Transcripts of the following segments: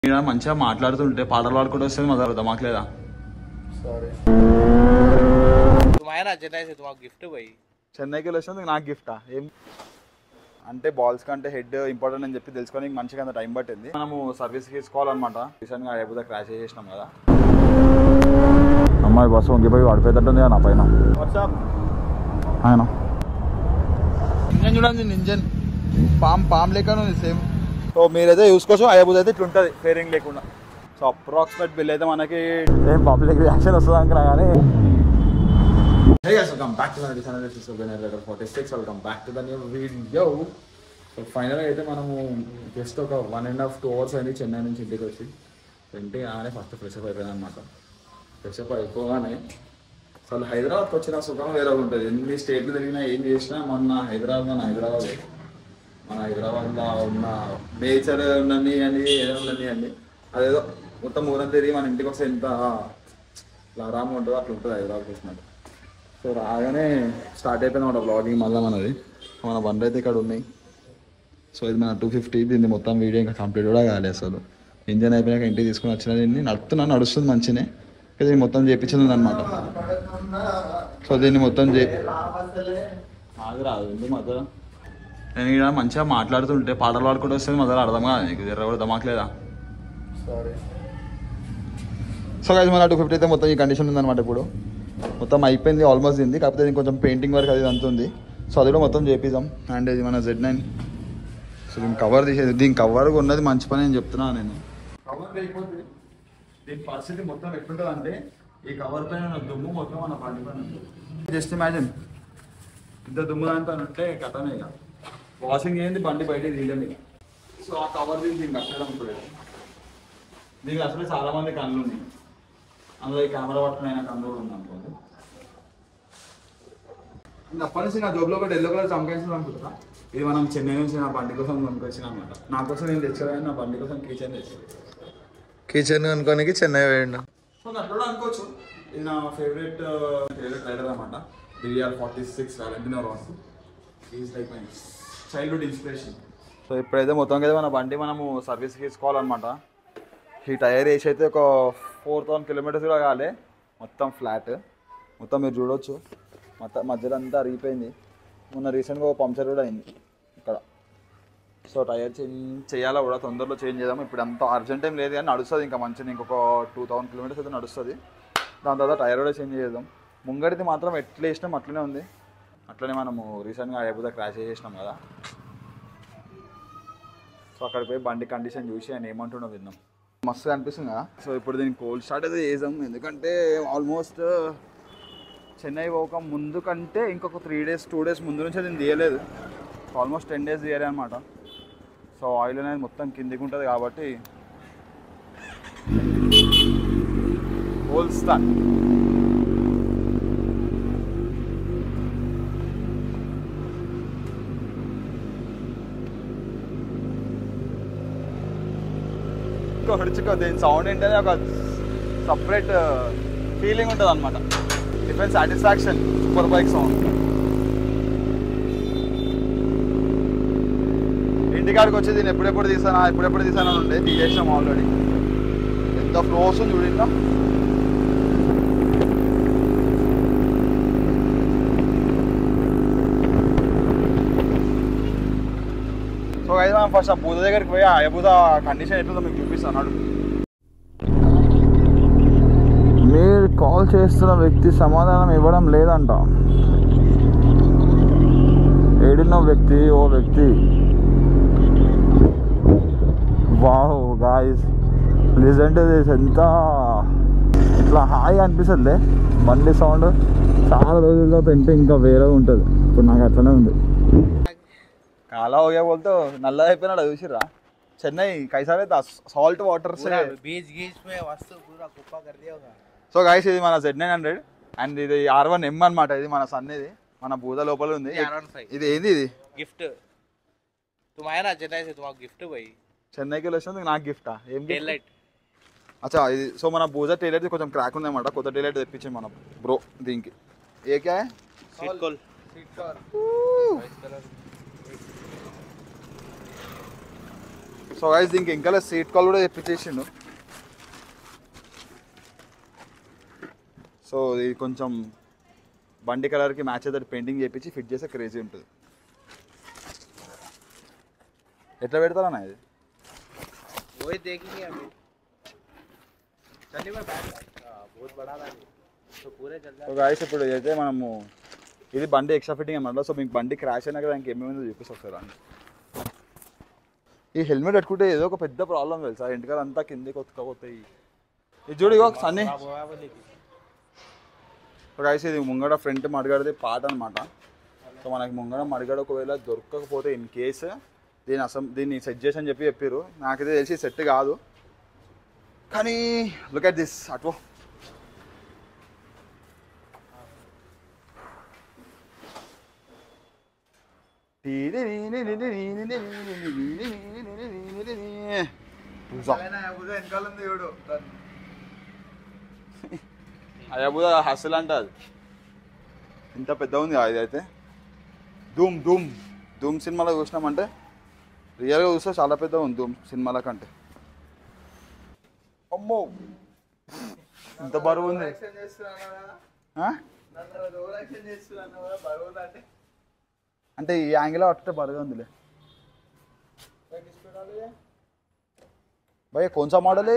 ఈడ మంచిగా మాట్లాడుతుంటే పాటలు పాడుకుంటూ వస్తుంది మా తర్వాత మాకు లేదా सॉरी तुम आए ना चेन्नई से तुम्हारा गिफ्ट भाई చెన్నైకి వెళ్ళి వచ్చినందుకు నాకు గిఫ్టా ఏం అంటే బాల్స్ కంటే హెడ్ ఇంపార్టెంట్ అని చెప్పి తెలుసుకొని మంచిగా అంత టైం పట్టింది మనము సర్వీస్ తీసుకోవాలన్నమాట రీసెంట్గా అయిపోతే క్రాష్ చేసేసినాం కదా అమ్మాయి బస్సు వంగిపోయి పడిపోయేటట్టుంది నా పైన ఆయన ఇంజన్ చూడండి ఇంజన్ పామ్ పామ్ లేక ఉంది సేమ్ సో మీరైతే చూసుకోవచ్చు అయ్యబుద్ధి అయితే ఇట్లా ఉంటుంది ఫేరింగ్ లేకుండా సో అప్రాక్సిమేట్ బిల్ అయితే మనకి ఏం పబ్లిక్ రియాక్షన్ వస్తుంది అనుకున్నా కానీ Hey guys, welcome back to my channel. This is Subhanar Letter 46. Welcome back to the new video. So ఫైనల్గా అయితే మనము జస్ట్ ఒక one and half two hours అయింది చెన్నై నుంచి ఇంటికి వచ్చి ఇంటికి రాగానే ఫస్ట్ ఫ్రెష్ అప్ అయిపోయింది అనమాట ఫ్రెష్ అప్ అయిపోగానే అసలు హైదరాబాద్కి వచ్చిన సుఖం వేరే ఉంటుంది ఎన్ని స్టేట్లు తిరిగినా ఏం చేసినా మొన్న హైదరాబాద్ మన హైదరాబాద్ మన హైదరాబాద్లో ఉన్న నేచర్ ఉన్నది అని ఏదో ఉన్నది అని అదేదో మొత్తం ఊరం తిరిగి మన ఇంటికి వస్తే ఎంత ఆరామంగా ఉంటుందో అట్లా ఉంటుంది హైదరాబాద్కి వచ్చినట్టు సో రాగానే స్టార్ట్ అయిపోయింది మన బ్లాగింగ్ మళ్ళీ మనది మన బండ్లు అయితే ఇక్కడ ఉన్నాయి సో ఇది మన టూ ఫిఫ్టీ దీన్ని మొత్తం వీడియో ఇంకా కంప్లీట్ కూడా కాలేదు అసలు ఇంజన్ అయిపోయాక ఇంటికి తీసుకుని వచ్చిన దీన్ని నడుపుతున్నా నడుస్తుంది మంచినే ఇక దీన్ని మొత్తం చేపించింది అనమాట సో దీన్ని మొత్తం చే ఆగు రాదు ఎందుకు మధ్యలో నేను ఇక్కడ మంచిగా మాట్లాడుతుంటే పాటలు పాడుకుంటూ వస్తుంది మధ్యలో అర్థం కాదు నీకు జర్ర కూడా దమాకలేదా सॉरी సో గైస్ మన టూ ఫిఫ్టీ అయితే మొత్తం ఈ కండిషన్ ఉందన్నమాట ఇప్పుడు మొత్తం అయిపోయింది ఆల్మోస్ట్ దీన్ని కాకపోతే దీనికి కొంచెం పెయింటింగ్ వర్క్ అది అంత ఉంది సో అది కూడా మొత్తం చేపిద్దాం అండ్ ఇది మన జెడ్ నైన్ సో దీని కవర్ తీసేది దీని కవర్ ఉన్నది మంచి పని అని చెప్తున్నాను నేను కవర్ లేకపోతే దీని పరిస్థితి మొత్తం ఎట్లుంటుంది అంటే ఈ కవర్ పైన ఉన్న దుమ్ము మొత్తం మన బండి పైన జస్ట్ ఇమాజిన్ ఇంత దుమ్ము దానిపైన ఉంటే కథమే ఇక వాషింగ్ చేయండి బండి బయట తీయలేము ఇక సో ఆ కవర్ దీనికి దీనికి కట్టడం ఇప్పుడు దీనికి అసలు చాలా మంది కళ్ళు ఉన్నాయి అందులో ఈ కెమెరా పట్టుకుని అయినా కళ్ళు కూడా ఉంది అనుకోండి ఇంకా అప్పటి నుంచి నా జోబులో ఒకటి ఎల్లో కలర్ చంపేసింది అనుకుంటున్నా ఇది మనం చెన్నై నుంచి నా బండి కోసం కొనుక్కొచ్చిన అనమాట నా కోసం నేను తెచ్చాను నా బండి కోసం కిచెన్ తెచ్చాను కిచెన్ అనుకోనికి చెన్నై వేయండి సో అట్లా కూడా అనుకోవచ్చు ఇది నా ఫేవరెట్ ఫేవరెట్ రైడర్ అనమాట D V R forty six Valentino Rossi is like my childhood inspiration so ఇప్పుడైతే మొత్తం కదా మన బండి మనము సర్వీస్ తీసుకోవాలన్నమాట ఈ టైర్ వేసి అయితే ఒక ఫోర్ థౌసండ్ కిలోమీటర్స్ కూడా కాలే మొత్తం ఫ్లాట్ మొత్తం మీరు చూడొచ్చు మొత్తం మధ్యలో అంతా అరిగిపోయింది మొన్న రీసెంట్గా ఒక పంక్చర్ కూడా అయింది ఇక్కడ సో టైర్ చేంజ్ చేయాలా కూడా తొందరలో చేంజ్ చేద్దాం ఇప్పుడు అంత అర్జెంట్ ఏం లేదు కానీ నడుస్తుంది ఇంకా మంచిగా ఇంకొక టూ థౌసండ్ కిలోమీటర్స్ అయితే నడుస్తుంది దాని తర్వాత టైర్ కూడా చేంజ్ చేద్దాం ముంగడిది మాత్రం ఎట్లా వేసినాం అట్లనే ఉంది అట్లనే మనము రీసెంట్గా అయిపోతే క్రాష్ చేసేసినాం కదా సో అక్కడికి పోయి బండి కండిషన్ చూసి ఆయన ఏమంటుండో విన్నాం మస్తు అనిపిస్తుంది కదా సో ఇప్పుడు దీనికి కోల్డ్ స్టార్ట్ అయితే చేసాం ఎందుకంటే ఆల్మోస్ట్ చెన్నై పోక ముందు కంటే ఇంకొక త్రీ డేస్ టూ డేస్ ముందు నుంచి దీన్ని తీయలేదు ఆల్మోస్ట్ టెన్ డేస్ తీయలే అనమాట సో ఆయిల్ అనేది మొత్తం కిందికి ఉంటుంది కాబట్టి హోల్ స్టార్ట్ హుడుచుకో దీని సౌండ్ ఏంటనే ఒక సపరేట్ ఫీలింగ్ ఉంటుంది అనమాట different satisfaction super bike sound ఇంటికాడికి వచ్చి దీన్ని ఎప్పుడెప్పుడు తీసానా ఎప్పుడెప్పుడు తీసానని ఉండే తీసేసినాం ఆల్రెడీ ఎంత ఫ్లో వస్తుంది చూడిందా సో అయితే మనం ఫస్ట్ ఆ బూద దగ్గరికి పోయి ఆ బూద కండిషన్ ఎట్లుందో మీకు చూపిస్తాను అన్నాడు మీరు కాల్ చేస్తున్న వ్యక్తి సమాధానం ఇవ్వడం లేదంట ఏడున్న వ్యక్తి ఓ వ్యక్తి వావ్ గాయస్ లిజెంట్ ఎంత ఇట్లా హాయి అనిపిస్తుంది బండి సౌండ్ చాలా రోజుల తర్వాత వింటే ఇంకా వేరే ఉంటుంది ఇప్పుడు నాకు అట్లనే ఉంది కాలా होया बोलते నల్ల అయిపోయినాడు చూసిర్రా చెన్నై కైసా సాల్ట్ వాటర్ पूरा बीच गीच में वस्तु पूरा कुप्पा कर दिया होगा సో గైస్ ఇది మన జెడ్ నైన్ హండ్రెడ్ అండ్ ఇది ఆర్ వన్ ఎం అనమాట ఇది మన సన్ ఇది మన బూద లోపల ఉంది ये R15 ఇది ఏంది ఇది गिफ्ट तुम आए ना चेन्नई से तुम्हारा गिफ्ट भाई చెన్నైకి వెళ్ళి వచ్చినందుకు నాకు గిఫ్టా ఏం टेल gift? लाइट అచ్చా ఇది సో మన బూజా టైలర్ కొంచెం క్రాక్ ఉందన్నమాట కొత్త టైలర్ తెప్పించాం మనం బ్రో దీనికి ఏ క్యా హై? सीट कॉल సో గైస్ దీనికి ఇంకా సీట్ కాల్ కూడా తెప్పించేసిండు సో ఇది కొంచెం బండి కలర్కి మ్యాచ్ అయితే పెయింటింగ్ చేయించి ఫిట్ చేస్తే క్రేజీ ఉంటుంది ఎట్లా పెడతారన్నా ఇది वही देखेंगे अभी चलिए मैं बैठ हाँ, बहुत बड़ा था ये। तो पूरे चल సో గాయస్ ఇప్పుడు అయితే మనము ఇది బండి ఎక్స్ట్రా ఫిట్టింగ్ అనమాట సో మీకు బండి క్రాష్ అయినా కదా ఇంకేమేమి ఉందో చూపిస్తా ఒకసారి రండి ఈ హెల్మెట్ పెట్టుకుంటే ఏదో ఒక పెద్ద ప్రాబ్లం తెలుసా ఇంటికాడ అంతా కిందికి కొత్తకపోతాయి ఇది చూడు ఇగో సన్నీ సో గాయస్ ఇది ముంగడ ఫ్రంట్ మడిగడది పాట అనమాట సో మనకి ముంగడ మడిగడ ఒకవేళ దొరకకపోతే ఇన్ కేస్ దీని అసం దీన్ని సెట్ చేసి అని చెప్పి చెప్పారు నాకైతే తెలిసి సెట్ కాదు కానీ లుక్ అట్ దిస్ అటు అయ్యాబుదా హసల్ అంట అది ఇంత పెద్ద ఉంది ఇది అయితే ధూమ్ ధూమ్ ధూమ్ సినిమాలో చూసినామంటే రియల్గా చూస్తే చాలా పెద్ద ఉంది ధూమ్ సినిమాల కంటే అమ్మో ఇంత బరువు ఉంది ఆ? అంటే ఈ యాంగిల్ అట్టే బరువు ఉందిలే భయ కొంచెం మోడలే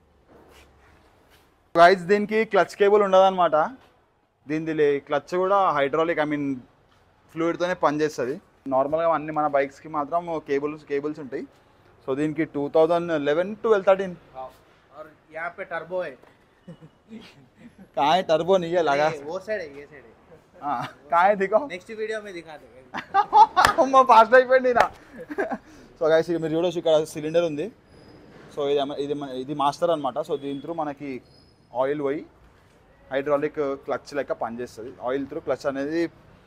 గైజ్ దీనికి క్లచ్ కేబుల్ ఉండదన్నమాట దీనిది క్లచ్ కూడా హైడ్రాలిక్ ఐ మీన్ ఫ్లూయిడ్తోనే పనిచేస్తుంది నార్మల్గా అన్ని మన బైక్స్కి మాత్రం కేబుల్స్ కేబుల్స్ ఉంటాయి సో దీనికి two thousand eleven twelve thirteen और यहाँ पे टर्बो है కాయ టర్బో నీయే లగా ये वो साइड है ये साइड है కాయ దిగో नेक्स्ट वीडियो में दिखा देंगे అమ్మ ఫాస్ట్ అయిపోయింది నా సో గైస్ మీరు చూడొచ్చు ఇక్కడ సిలిండర్ ఉంది సో ఇది అమ- ఇది మన- ఇది మాస్టర్ అనమాట సో దీని త్రూ మనకి ఆయిల్ పోయి హైడ్రాలిక్ క్లచ్ లెక్క పనిచేస్తుంది ఆయిల్ త్రూ క్లచ్ అనేది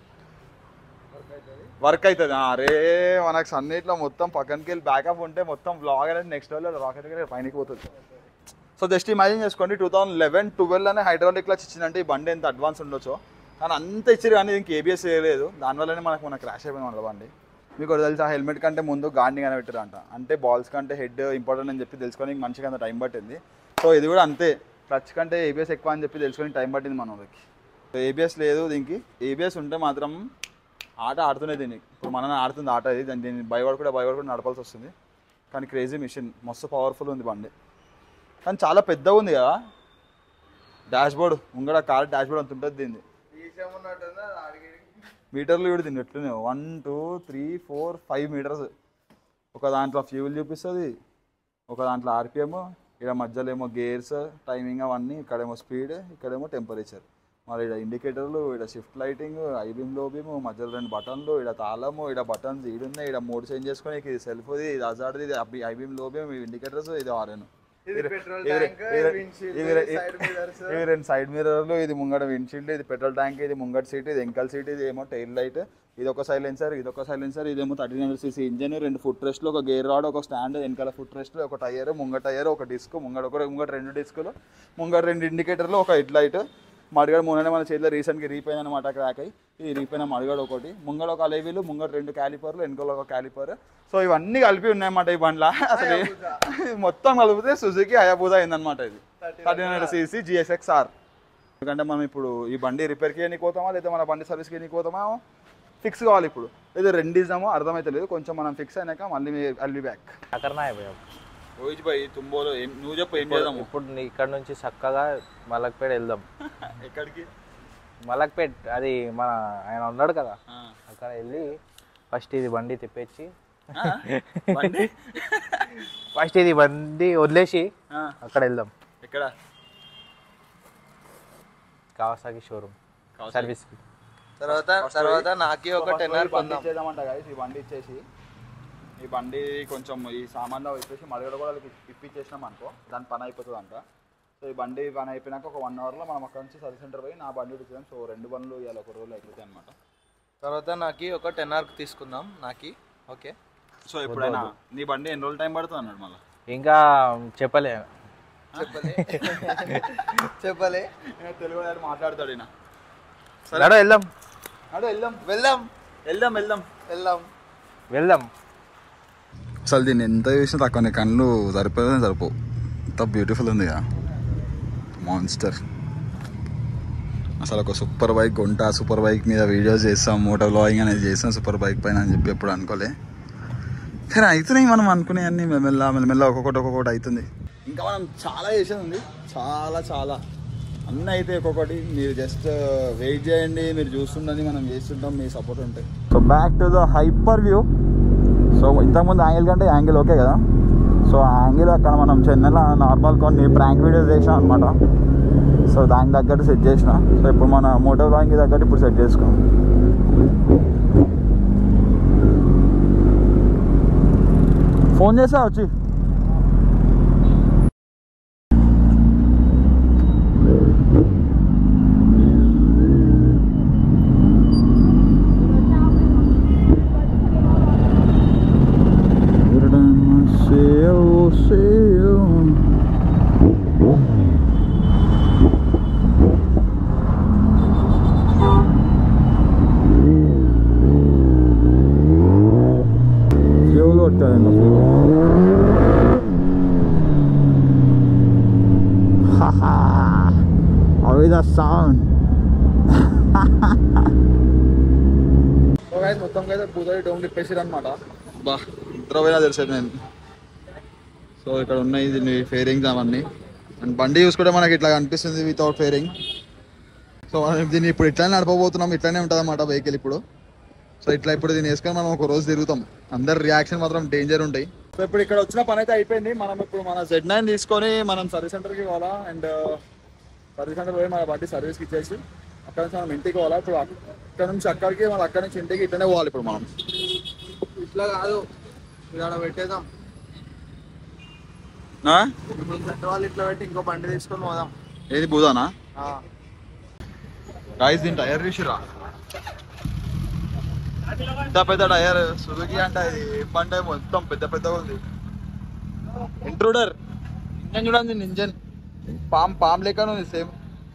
వర్క్ అవుతుంది అరే మనకు సన్నిట్లో మొత్తం పక్కనకి వెళ్ళి బ్యాకప్ ఉంటే మొత్తం బ్లాగ్ అనేది నెక్స్ట్ లెవెల్ రాకెట్ పైనకి పోతుంది సో జస్ట్ ఇమాజిన్ చేసుకోండి టూ థౌసండ్ లెవెన్ ట్వెల్వ్ అనే హైడ్రాలిక్ క్లచ్ ఇచ్చిందంటే ఈ బండి ఎంత అడ్వాన్స్ ఉండొచ్చో కానీ అంత ఇచ్చారు కానీ దీనికి ఏబిఎస్ చేయలేదు దానివల్లనే మనకు మన క్రాష్ అయిపోయింది మన బండి మీకు ఒకటి తెలుసా హెల్మెట్ కంటే ముందు గార్డింగ్ అని పెట్టారంట అంటే బాల్స్ కంటే హెడ్ ఇంపార్టెంట్ అని చెప్పి తెలుసుకొని మంచిగా అంత టైం పట్టింది సో ఇది కూడా అంతే క్లచ్ కంటే ఏబిఎస్ ఎక్కువ అని చెప్పి తెలుసుకొని టైం పట్టింది మన వాళ్ళకి ఏబిఎస్ లేదు దీనికి ఏబిఎస్ ఉంటే మాత్రం ఆట ఆడుతున్నాయి దీనికి ఇప్పుడు మన ఆడుతుంది ఆట ఇది దాన్ని దీన్ని భయపడి కూడా భయపడి కూడా నడపాల్సి వస్తుంది కానీ క్రేజీ మిషన్ మస్తు పవర్ఫుల్ ఉంది బండి కానీ చాలా పెద్దగా ఉంది కదా డాష్ బోర్డ్ ముంగడ కార్ డాష్ బోర్డ్ అంత ఉంటుంది దీన్ని మీటర్లు కూడా దీన్ని ఎట్లునే one two three four five meters ఒక దాంట్లో ఫ్యూల్ చూపిస్తుంది ఒక దాంట్లో ఆర్పిఎం ఇక్కడ మధ్యలో ఏమో గేర్స్ టైమింగ్ అవన్నీ ఇక్కడేమో స్పీడ్ ఇక్కడేమో టెంపరేచర్ మరి ఇక్కడ ఇండికేటర్లు ఇక్కడ షిఫ్ట్ లైటింగ్ ఐబీమ్ లో బీమ్ మధ్యలో రెండు బటన్లు ఇక్కడ తాళము ఇక్కడ బటన్స్ ఈడున్నాయి ఇక్కడ మోడ్ చేంజ్ చేసుకొని ఇది సెల్ఫ్ది ఇది అజార్ది ఇది ఐబీమ్ లో బీమ్ ఇండికేటర్స్ ఇది ఆర్ఎన్ ఇది పెట్రోల్ ఇవి రె- ట్యాంక్ ఇవి రె- windshield, ఇవి రె- side mirrors. ఇవి రెండు సైడ్ మిర్రర్లు ఇది ముంగడ విండ్షీల్డ్ ఇది పెట్రోల్ ట్యాంక్ ఇది ముంగడ సీట్ ఇది ఎంకల్ సీట్ ఇది ఏమో టైల్ లైట్ ఇది ఒక సైలెన్సర్ ఇది ఒక సైలెన్సర్ ఇదేమో థర్టీన్ హండ్రెడ్ సీసీ ఇంజన్ రెండు ఫుట్ రెస్ట్లు ఒక గేర్ రాడ్ ఒక స్టాండ్ వెనకాల ఫుట్ రెస్ట్ ఒక టైర్ ముంగట టైర్ ఒక డిస్క్ ముంగడ ఒక ముంగట రెండు డిస్కులు ముంగట రెండు ఇండికేటర్లు ఒక హెడ్ లైట్ మడిగాడు మొన్ననే మన చేతిలో రీసెంట్గా రీపోయింది అనమాట క్రాక్ అయ్యి ఇది రీపోయిన మడిగాడు ఒకటి ముంగడ ఒక అలేవీలు ముంగట రెండు క్యాలిపర్లు వెనకాల ఒక క్యాలిపర్ సో ఇవన్నీ కలిపి ఉన్నాయన్నమాట ఈ బండ్ల అసలు ఏ- మొత్తం కలిపితే సుజుకి హయాబూజా అయిందనమాట ఇది thirteen hundred CC GSX R ఎందుకంటే మనం ఇప్పుడు ఈ బండి రిపేర్కి ఎన్ని పోతామా లేదా మన బండి సర్వీస్కి ఎన్ని పోతామా ఫిక్స్ కావాలి ఇప్పుడు లేదా రెండు ఇద్దామో అర్థమైతే లేదు కొంచెం మనం ఫిక్స్ అయినాక మళ్ళీ అల్లి బ్యాక్ क्या करना है भैया రోహిత్ భాయ్ తుంబోలో ఏం నువ్వు చెప్పు ఏం చేద్దాము ఇప్పుడు నీ ఇక్కడ నుంచి చక్కగా మలక్పేట వెళ్దాం ఎక్కడికి మలక్పేట్ అది మన ఆయన ఉన్నాడు కదా అక్కడ వెళ్ళి ఫస్ట్ ఇది బండి తిప్పేసి బండి ఫస్ట్ ఇది బండి వదిలేసి ఆ, అక్కడ వెళ్దాం ఎక్కడ కావాసాకి షోరూమ్ సర్వీస్ తర్వాత తర్వాత నాకి ఒక టెన్ ఈ బండి ఇచ్చేద్దామంట guys, ఈ బండి ఇచ్చేసి ఈ బండి కొంచెం ఈ సామాన్లు ఇచ్చేసి మడగడ కూడా వాళ్ళకి ఇప్పించేసినాం అనుకో దాని పని అయిపోతుంది అంట సో ఈ బండి పని అయిపోయినాక ఒక వన్ అవర్లో మనం అక్కడ నుంచి సర్వీస్ సెంటర్ పోయి నా బండి ఇచ్చేదాం సో రెండు బండ్లు ఇవాళ ఒక రోజులో అయిపోతాయి అనమాట తర్వాత నాకి ఒక టెన్ ఆర్క్ తీసుకుందాం నాకి ఓకే సో ఎప్పుడైనా నీ బండి ఎన్ని రోజులు టైం పడుతుంది అన్నాడు మళ్ళీ ఇంకా చెప్పలే చెప్పలే చెప్పలే తెలుగు దగ్గర మాట్లాడతాడు ఈయన నడు వెళ్దాం అదే వెళ్దాం వెళ్దాం వెళ్దాం వెళ్దాం వెళ్దాం వెళ్దాం అసలు దీన్ని ఎంత చూసినా తక్కువ కళ్ళు సరిపోతే సరిపోవు ఎంత బ్యూటిఫుల్ ఉంది కదా మాన్స్టర్ అసలు ఒక సూపర్ బైక్ కొంటా సూపర్ బైక్ మీద వీడియోస్ చేస్తాం మోటో బ్లాగింగ్ అనేది చేస్తాం సూపర్ బైక్ పైన అని చెప్పి ఎప్పుడు అనుకోలే కానీ అవుతున్నాయి మనం అనుకునే అన్ని మెల్లమెల్ల మెల్లమెల్ల ఒక్కొక్కటి ఒక్కొక్కటి అవుతుంది ఇంకా మనం చాలా చేసేది ఉంది చాలా చాలా అన్నీ అయితే ఒక్కొక్కటి మీరు జస్ట్ వెయిట్ చేయండి మీరు చూస్తుండని మనం చేస్తుంటాం మీ సపోర్ట్ ఉంటాయి so back to the hyper view so ఇంతకుముందు యాంగిల్ కంటే యాంగిల్ ఓకే కదా సో ఆ యాంగిల్ అక్కడ మనం చెన్నైలో నార్మల్ కొన్ని ప్రాంక్ వీడియోస్ చేసాం అనమాట సో దానికి తగ్గట్టు సెట్ చేసిన సో ఇప్పుడు మన మోటో బ్లాంక్కి తగ్గట్టు ఇప్పుడు సెట్ చేసుకున్నాం ఫోన్ చేసా వచ్చి Seu, seu. చెవులు కొట్టాను అవి ద సౌండ్ మొత్తం అయితే పూజారి డోమ్ తిప్పేసారు అనమాట బా ఇద్దరు పోయినా తెలిసేది నేను సో ఇక్కడ ఉన్నాయి దీన్ని ఫేరింగ్స్ అవన్నీ అండ్ బండి చూసుకుంటే మనకి ఇట్లా కనిపిస్తుంది వితౌట్ ఫేరింగ్ సో మనం దీన్ని ఇప్పుడు ఇట్లానే నడపబోతున్నాం ఇట్లానే ఉంటుంది అన్నమాట వెహికల్ ఇప్పుడు సో ఇట్లా ఇప్పుడు దీన్ని వేసుకొని మనం ఒక రోజు తిరుగుతాం అందరి రియాక్షన్ మాత్రం డేంజర్ ఉంటాయి సో ఇప్పుడు ఇక్కడ వచ్చిన పని అయితే అయిపోయింది మనం ఇప్పుడు మన జెడ్ నైన్ తీసుకొని మనం సర్వీస్ సెంటర్కి పోవాలా అండ్ సర్వీస్ సెంటర్ పోయి మన బండి సర్వీస్కి ఇచ్చేసి అక్కడ నుంచి మనం ఇంటికి పోవాలా ఇప్పుడు అక్కడ నుంచి అక్కడికి మళ్ళీ అక్కడ నుంచి ఇంటికి ఇట్లనే పోవాలి ఇప్పుడు మనం ఇట్లా కాదు ఇక్కడ పెట్టేద్దాం ఆ? ఇప్పుడు పెట్రోల్ ఇట్లా పెట్టి ఇంకో బండి తీసుకొని పోదాం ఏది బూదానా ఆ. గాయస్ దీని టైర్ చూసిరా ఇంత పెద్ద టైర్ సుజుకి అంటే ఇది ఏం బండి మొత్తం పెద్ద పెద్దగా ఉంది ఇంట్రూడర్ ఇంజన్ చూడండి దీని ఇంజన్ పామ్ పామ్ లెక్కనే ఉంది సేమ్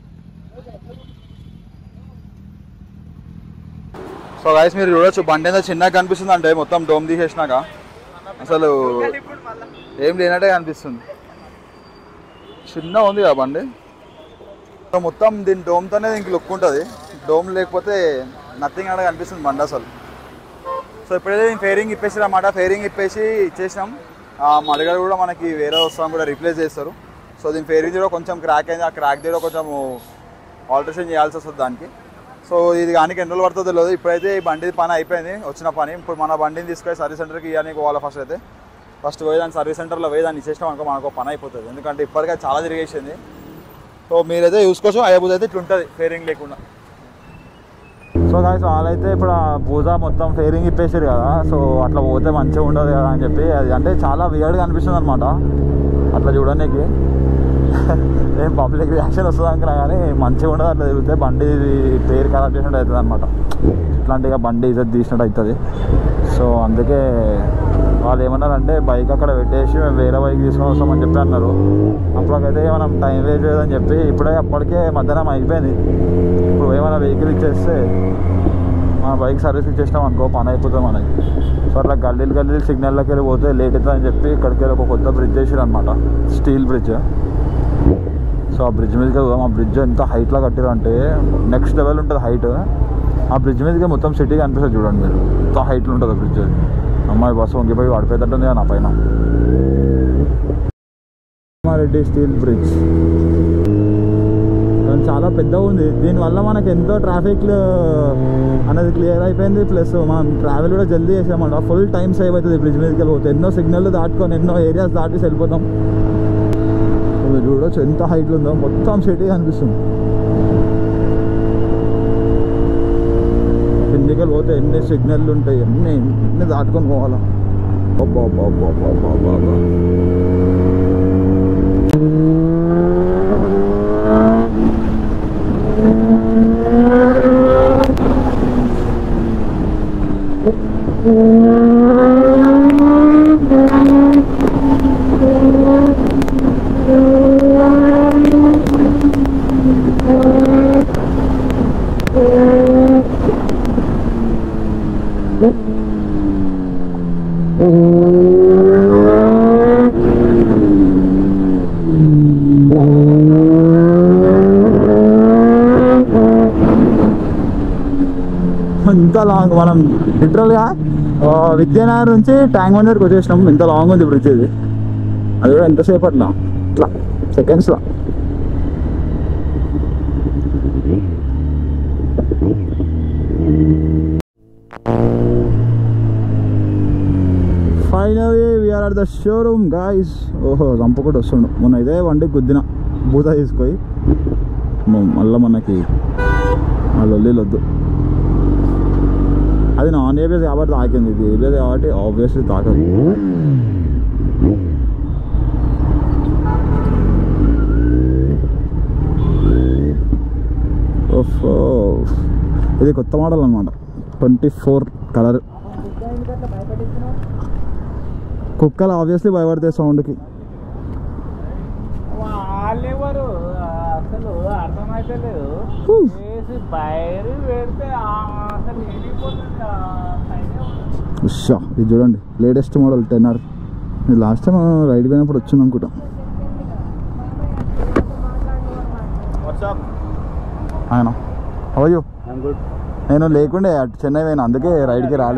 సో గాయస్ మీరు చూడొచ్చు బండి ఏదో చిన్నగా కనిపిస్తుంది అంటే మొత్తం డోమ్ తీసేసినాక అసలు ఏం లేనట్టే కనిపిస్తుంది చిన్న ఉంది కదా బండి సో మొత్తం దీని డోమ్తోనే దీనికి లుక్ ఉంటుంది డోమ్ లేకపోతే నథింగ్ అనేది కనిపిస్తుంది బండి అసలు సో ఇప్పుడైతే దీని ఫేరింగ్ ఇప్పేసి అన్నమాట ఫేరింగ్ ఇప్పేసి ఇచ్చేసినాం ఆ మడగలు కూడా మనకి వేరే వస్తాం కూడా రీప్లేస్ చేస్తారు సో దీని ఫేరింగ్ కూడా కొంచెం క్రాక్ అయింది ఆ క్రాక్ దగ్గర కొంచెం ఆల్టరేషన్ చేయాల్సి వస్తుంది దానికి సో ఇది కానీ ఎన్ని రోజులు పడుతుందో తెలియదు ఇప్పుడైతే ఈ బండి పని అయిపోయింది వచ్చిన పని ఇప్పుడు మన బండిని తీసుకొని సర్వీస్ సెంటర్కి ఇవ్వడానికి పోవాలి ఫస్ట్ అయితే ఫస్ట్ పోయి దాన్ని సర్వీస్ సెంటర్లో పోయి దాన్ని ఇచ్చేసినాం అనుకో మనకు పని అయిపోతుంది ఎందుకంటే ఇప్పటికే చాలా తిరిగేసింది సో మీరైతే చూసుకోవచ్చు అయ్యబుద్ధి అయితే ఇట్లా ఉంటుంది ఫేరింగ్ లేకుండా సో గాయస్ వాళ్ళైతే ఇప్పుడు ఆ పూజ మొత్తం ఫేరింగ్ ఇప్పేసారు కదా సో అట్లా పోతే మంచిగా ఉండదు కదా అని చెప్పి అది అంటే చాలా వియర్డ్గా అనిపిస్తుంది అనమాట అట్లా చూడడానికి ఏం పబ్లిక్ రియాక్షన్ వస్తుంది అనుకున్నా కానీ మంచిగా ఉండదు అట్లా తిరిగితే బండి పేరు ఖరాబ్ చేసినట్టు అవుతుంది అనమాట ఇట్లాంటిగా బండి ఇజ్జత్ తీసినట్టు అవుతుంది సో అందుకే వాళ్ళు ఏమన్నారంటే బైక్ అక్కడ పెట్టేసి మేము వేరే బైక్ తీసుకొని వస్తామని చెప్పి అన్నారు అప్పటికైతే మనం టైం వేస్ట్ చేయదని చెప్పి ఇప్పుడే అప్పటికే మధ్యాహ్నం అయిపోయింది ఇప్పుడు ఏమైనా వెహికల్ ఇచ్చేస్తే మన బైక్ సర్వీస్ ఇచ్చేసినాం అనుకో పని అయిపోతుంది మనకి సో అట్లా గల్లీలు గల్లీలు సిగ్నల్లోకి వెళ్ళి పోతే లేట్ అవుతుందని చెప్పి ఇక్కడికి వెళ్ళి ఒక కొత్త బ్రిడ్జ్ వేసారు అనమాట స్టీల్ బ్రిడ్జ్ సో ఆ బ్రిడ్జ్ మీదకి వెళ్దాం ఆ బ్రిడ్జ్ ఎంత హైట్లో కట్టారు అంటే నెక్స్ట్ లెవెల్ ఉంటుంది హైట్ ఆ బ్రిడ్జ్ మీదకి మొత్తం సిటీ కనిపిస్తుంది చూడండి మీరు ఎంత హైట్లో ఉంటుంది ఆ బ్రిడ్జ్ అమ్మాయి బస్సు వంగిపోయి పడిపోయేటట్టుంది కదా నా పైన రెడ్డి స్టీల్ బ్రిడ్జ్ కానీ చాలా పెద్దగా ఉంది దీనివల్ల మనకి ఎంతో ట్రాఫిక్ అనేది క్లియర్ అయిపోయింది ప్లస్ మనం ట్రావెల్ కూడా జల్దీ చేసామంట ఫుల్ టైం సేవ్ అవుతుంది బ్రిడ్జ్ మీదకి వెళ్ళిపోతే ఎన్నో సిగ్నల్ దాటుకొని ఎన్నో ఏరియాస్ దాటి వెళ్ళిపోతాం సో మీరు చూడొచ్చు ఎంత హైట్లో ఉందో మొత్తం సిటీ కనిపిస్తుంది కిందికి పోతే ఎన్ని సిగ్నల్ ఉంటాయి ఎన్ని ఎన్ని దాటుకొని పోవాలా అబ్బా అబ్బా అబ్బా అబ్బా అబ్బా అబ్బా అబ్బా. Oh ఇంత లాంగ్ మనం లిటరల్గా విద్యానగర్ నుంచి ట్యాంక్ బండ్ వరకు వచ్చేసినాం ఇంత లాంగ్ ఉంది బ్రిడ్జ్ ఇది అది కూడా ఎంతసేపు అట్లా ఇట్లా సెకండ్స్లో finally we're at the showroom guys ఓహో చంపకుండా వస్తుండు మొన్న ఇదే వండి గుద్దిన బూత తీసుకొని మ- మళ్ళా మనకి ఆ లొల్లీలు వద్దు అది నాన్ ఏబిఎస్ కాబట్టి తాకింది ఇది ఏబిఎస్ కాబట్టి ఆబ్వియస్లీ తాకదు ఓఫో ఇది కొత్త మోడల్ అనమాట ట్వంటీ ఫోర్ కలర్ కుక్కలు ఆబ్వియస్లీ భయపడతాయి సౌండ్కి వాళ్ళెవరు అసలు అర్థమైతే లేదు వేసి బయలు పెడితే అసలు వెళ్ళిపోతుంది ఉషా ఇది చూడండి లేటెస్ట్ మోడల్ టెన్ ఆర్ ఇది లాస్ట్ టైం రైడ్ పోయినప్పుడు వచ్చింది అనుకుంటా ఆయన అవయ్యో గుడ్ నేను లేకుండే అటు చెన్నై పోయినా అందుకే రైడ్కి రాలే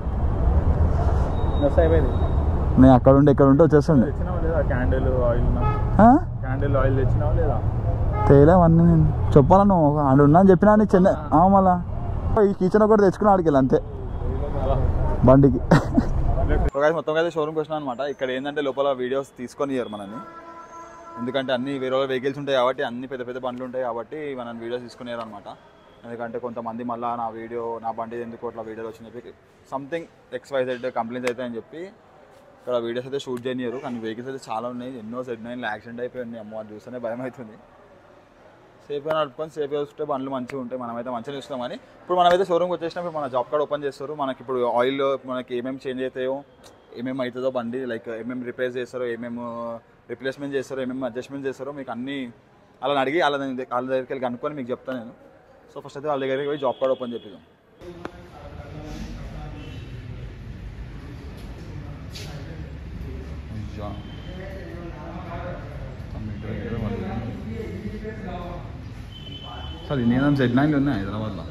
బస్ అయిపోయింది నేను అక్కడ ఉండి ఇక్కడ ఉంటే వచ్చేస్తుండే తెచ్చినావా లేదా క్యాండిల్ ఆయిల్ ఆ? క్యాండిల్ ఆయిల్ తెచ్చినావా లేదా తేలేవన్నీ నేను చెప్పాలా నువ్వు ఆడ ఉన్నా అని చెప్పినా అని చెన్నై ఆ మళ్ళా ఈ కిచెన్ ఒకటి తెచ్చుకుని ఆడికి వెళ్ళి అంతే బండికి మొత్తం అయితే షోరూమ్కి వచ్చినా అనమాట ఇక్కడ ఏంటంటే లోపల వీడియోస్ తీసుకొని ఇయ్యరు మనల్ని ఎందుకంటే అన్ని వేరే వెహికల్స్ ఉంటాయి కాబట్టి అన్ని పెద్ద పెద్ద బండ్లు ఉంటాయి కాబట్టి మనం వీడియోస్ తీసుకునేరు అనమాట ఎందుకంటే కొంతమంది మళ్ళీ నా వీడియో నా బండి ఎందుకు అట్లా వీడియోలు వచ్చి చెప్పి సంథింగ్ ఎక్స్వైజెడ్ కంప్లైంట్స్ అయితే అని చెప్పి ఇక్కడ వీడియోస్ అయితే షూట్ చేయనియరు కానీ వెహికల్స్ అయితే చాలా ఉన్నాయి ఎన్నో సెడ్ నైన్లో యాక్సిడెంట్ అయిపోయింది అమ్మో అది చూస్తేనే భయం అవుతుంది సేఫ్గా నడుపుకొని సేఫ్గా చూస్తే బండ్లు మంచిగా ఉంటాయి మనమైతే మంచిగా చూస్తామని ఇప్పుడు మనమైతే షోరూమ్కి వచ్చేసినప్పుడు మన జాబ్ కార్డ్ ఓపెన్ చేస్తారు మనకి ఇప్పుడు ఆయిల్ మనకి ఏమేమి చేంజ్ అవుతాయో ఏమేమి అవుతుందో బండి లైక్ ఏమేమి రిపేర్ చేస్తారో ఏమేమి రిప్లేస్మెంట్ చేస్తారో ఏమేమి అడ్జస్ట్మెంట్ చేస్తారో మీకు అన్నీ అలా అడిగి వాళ్ళ దగ్గర- వాళ్ళ దగ్గరికి వెళ్ళి కనుక్కొని మీకు చెప్తాను నేను సో ఫస్ట్ అయితే వాళ్ళ దగ్గరికి పోయి జాబ్ కార్డ్ ఓపెన్ చెప్పిద్దాం అసలు నేను జెడ్ నైన్లు ఉన్నాయి హైదరాబాద్లో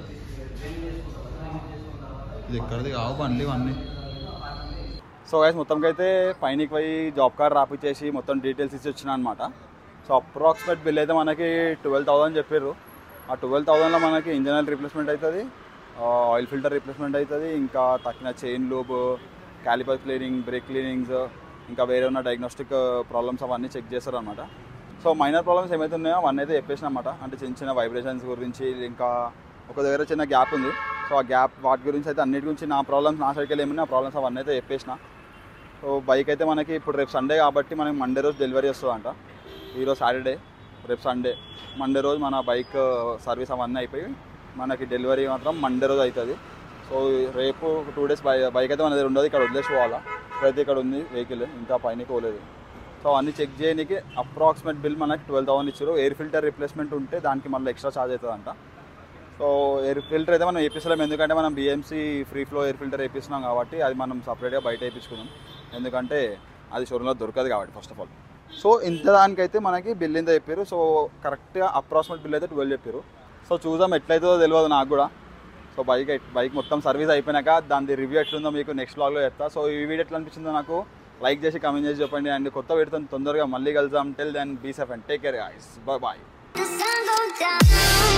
ఇది ఎక్కడిది కావు బండ్లు ఇవన్నీ సో గైస్ మొత్తంకి అయితే పైనకి పోయి జాబ్ కార్డ్ రాపిచ్చేసి మొత్తం డీటెయిల్స్ ఇచ్చి వచ్చిన అనమాట సో అప్రాక్సిమేట్ బిల్ అయితే మనకి ట్వెల్వ్ థౌసండ్ చెప్పారు ఆ ట్వెల్వ్ థౌసండ్లో మనకి ఇంజన్ ఆయిల్ రీప్లేస్మెంట్ అవుతుంది ఆయిల్ ఫిల్టర్ రీప్లేస్మెంట్ అవుతుంది ఇంకా తక్కిన chain lube caliper cleaning brake cleanings ఇంకా వేరే ఉన్న డయాగ్నోస్టిక్ ప్రాబ్లమ్స్ అవన్నీ చెక్ చేస్తారు అనమాట సో మైనర్ ప్రాబ్లమ్స్ ఏమైతే ఉన్నాయో అవన్నీ అయితే చెప్పేసిన అనమాట అంటే చిన్న చిన్న వైబ్రేషన్స్ గురించి ఇంకా ఒక దగ్గర చిన్న గ్యాప్ ఉంది సో ఆ గ్యాప్ వాటి గురించి అయితే అన్నిటి గురించి నా ప్రాబ్లమ్స్ నా సైడ్కి వెళ్ళి ఏమన్నా ఆ ప్రాబ్లమ్స్ అవన్నీ అయితే చెప్పేసిన సో బైక్ అయితే మనకి ఇప్పుడు రేపు సండే కాబట్టి మనకి మండే రోజు డెలివరీ వస్తుందంట ఈరోజు సాటర్డే రేపు సండే మండే రోజు మన బైక్ సర్వీస్ అవన్నీ అయిపోయి మనకి డెలివరీ మాత్రం మండే రోజు అవుతుంది సో రేపు టూ డేస్ బై బైక్ అయితే మన దగ్గర ఉండదు ఇక్కడ వదిలేసి పోవాలా ఇప్పుడైతే ఇక్కడ ఉంది వెహికల్ ఇంకా పైన పోలేదు సో అన్నీ చెక్ చేయడానికి అప్రాక్సిమేట్ బిల్ మనకి ట్వెల్వ్ థౌసండ్ ఇచ్చారు ఎయిర్ ఫిల్టర్ రిప్లేస్మెంట్ ఉంటే దానికి మళ్ళీ ఎక్స్ట్రా ఛార్జ్ అవుతుందంట సో ఎయిర్ ఫిల్టర్ అయితే మనం వేపిస్తలేం ఎందుకంటే మనం BMC free flow air filter వేపిస్తున్నాం కాబట్టి అది మనం సపరేట్గా బయట వేయించుకున్నాం ఎందుకంటే అది షోరూంలో దొరకదు కాబట్టి ఫస్ట్ ఆఫ్ ఆల్ సో ఇంత దానికైతే మనకి బిల్ ఇంత చెప్పారు సో కరెక్ట్గా అప్రాక్సిమేట్ బిల్ అయితే ట్వెల్వ్ చెప్పారు సో చూద్దాం ఎట్లయితుందో తెలియదు నాకు కూడా సో బైక్ బైక్ మొత్తం సర్వీస్ అయిపోయినాక దాని రివ్యూ ఎట్లుందో మీకు నెక్స్ట్ బ్లాగ్లో చెప్తా సో ఈ వీడియో ఎట్లా అనిపించిందో నాకు లైక్ చేసి కమెంట్ చేసి చెప్పండి అండ్ కొత్త వీడితో తొందరగా మళ్ళీ కలుద్దాం till then be safe and take care guys bye bye The sun goes down.